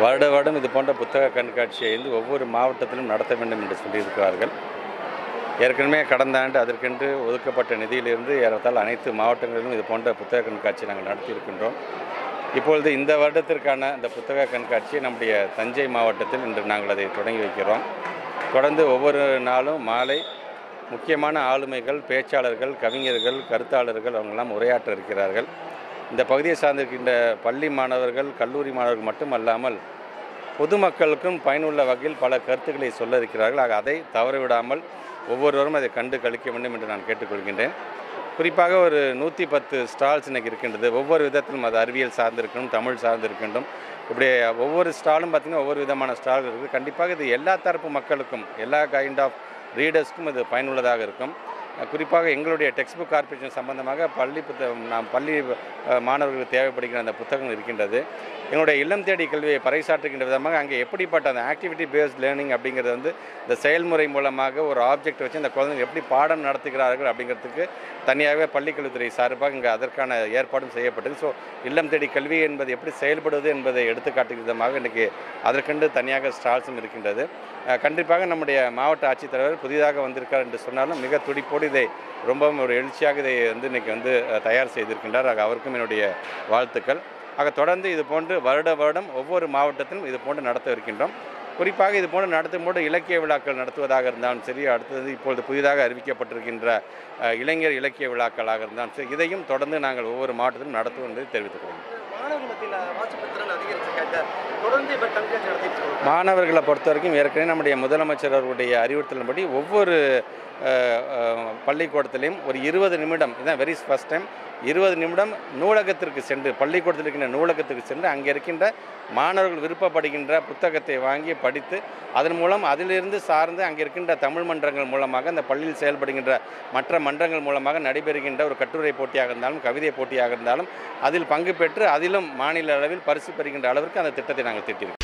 வருட வருடம் இது போன்ற புத்தக கண்காட்சியை வந்து ஒவ்வொரு மாவட்டத்திலும் நடத்த வேண்டும் என்று சொல்லியிருக்கிறார்கள் ஏற்கனவே கடந்த ஆண்டு அதற்கென்று ஒதுக்கப்பட்ட நிதியிலிருந்து ஏறத்தாழ அனைத்து மாவட்டங்களிலும் இது போன்ற புத்தக கண்காட்சி நாங்கள் நடத்தியிருக்கின்றோம் இப்பொழுது இந்த வருடத்திற்கான இந்த புத்தக கண்காட்சியை நம்முடைய தஞ்சை மாவட்டத்தில் இன்று நாங்கள் அதை தொடங்கி வைக்கிறோம் தொடர்ந்து ஒவ்வொரு நாளும் மாலை முக்கியமான ஆளுமைகள் பேச்சாளர்கள் கவிஞர்கள் கருத்தாளர்கள் அவங்கெல்லாம் உரையாற்ற இருக்கிறார்கள் இந்த பகுதியை சார்ந்திருக்கின்ற பள்ளி மாணவர்கள் கல்லூரி மாணவர்கள் மட்டுமல்லாமல் பொதுமக்களுக்கும் பயனுள்ள வகையில் பல கருத்துக்களை சொல்ல இருக்கிறார்கள் ஆக அதை தவறவிடாமல் ஒவ்வொருவரும் அதை கண்டு கழிக்க வேண்டும் என்று நான் கேட்டுக்கொள்கின்றேன் குறிப்பாக ஒரு நூற்றி பத்து ஸ்டால்ஸ் இன்னைக்கு இருக்கின்றது ஒவ்வொரு விதத்திலும் அது அறிவியல் சார்ந்திருக்கணும் தமிழ் சார்ந்திருக்கணும் இப்படி ஒவ்வொரு ஸ்டாலும் பார்த்திங்கன்னா ஒவ்வொரு விதமான ஸ்டால் இருக்குது கண்டிப்பாக இது எல்லா தரப்பு மக்களுக்கும் எல்லா கைண்ட் ஆஃப் ரீடர்ஸ்க்கும் இது பயனுள்ளதாக இருக்கும் குறிப்பாக எங்களுடைய டெக்ஸ்ட் புக் கார்பரேஷன் சம்பந்தமாக பள்ளி புத்தகம் நாம் பள்ளி அஹ், மாணவர்களுக்கு தேவைப்படுகிற அந்த புத்தகங்கள் இருக்கின்றது எங்களுடைய இல்லம் தேடி கல்வியை பறைசாற்றுகின்ற விதமாக அங்கே எப்படிப்பட்ட அந்த ஆக்டிவிட்டி பேஸ்ட் லேர்னிங் அப்படிங்கிறது வந்து இந்த செயல்முறை மூலமாக ஒரு ஆப்ஜெக்ட் வச்சு அந்த குழந்தைங்க எப்படி பாடம் நடத்துகிறார்கள் அப்படிங்கிறதுக்கு தனியாகவே பள்ளிக்கல்வித்துறை சார்பாக இங்கே அதற்கான ஏற்பாடும் செய்யப்பட்டது ஸோ இல்லம் தேடி கல்வி என்பது எப்படி செயல்படுவது என்பதை எடுத்துக்காட்டும் விதமாக இன்றைக்கி அதற்கென்று தனியாக ஸ்டால்ஸும் இருக்கின்றது அஹ், கண்டிப்பாக நம்முடைய மாவட்ட ஆட்சித்தலைவர் புதிதாக வந்திருக்கார் என்று சொன்னாலும் மிக துடிப்போடு இதை ரொம்பவும் ஒரு எழுச்சியாக இதை வந்து இன்றைக்கி வந்து அஹ், தயார் செய்திருக்கின்றார் ஆக அவருக்கும் என்னுடைய வாழ்த்துக்கள் ஆக தொடர்ந்து இது போன்று வருட வருடம் ஒவ்வொரு மாவட்டத்திலும் இது போன்று நடத்த இருக்கின்றோம் குறிப்பாக இது போன்று நடத்தும் போது இலக்கிய விழாக்கள் நடத்துவதாக இருந்தாலும் சரி அடுத்தது இப்பொழுது புதிதாக அறிவிக்கப்பட்டிருக்கின்ற அஹ், இளைஞர் இலக்கிய விழாக்களாக இருந்தாலும் சரி இதையும் தொடர்ந்து நாங்கள் ஒவ்வொரு மாவட்டத்திலும் நடத்துவோம் என்று தெரிவித்துக் கொள்கிறோம் மாணவர்கள் மத்தியில் வாசிப்பு திறன் அதிகரிச்சிருக்காங்க தொடர்ந்து இப்போ கண்காட்சி நடத்திட்டு இருக்கோம் மாணவர்களை பொறுத்த வரைக்கும் ஏற்கனவே நம்முடைய முதலமைச்சர் அவருடைய அறிவுறுத்தலின்படி ஒவ்வொரு அஹ், அஹ், பள்ளிக்கூடத்திலையும் ஒரு இருபது நிமிடம் இதான் வெரி ஃபஸ்ட் டைம் இருபது நிமிடம் நூலகத்திற்கு சென்று பள்ளிக்கூடத்தில் இருக்கின்ற நூலகத்திற்கு சென்று அங்கே இருக்கின்ற மாணவர்கள் விருப்பப்படுகின்ற புத்தகத்தை வாங்கி படித்து அதன் மூலம் அதிலிருந்து சார்ந்து அங்கே இருக்கின்ற தமிழ் மன்றங்கள் மூலமாக அந்த பள்ளியில் செயல்படுகின்ற மற்ற மன்றங்கள் மூலமாக நடைபெறுகின்ற ஒரு கட்டுரை போட்டியாக இருந்தாலும் கவிதை போட்டியாக இருந்தாலும் அதில் பங்கு பெற்று அதிலும் மாநில அளவில் பரிசு பெறுகின்ற அளவிற்கு அந்த திட்டத்தை நாங்கள் திட்டியிருக்கோம்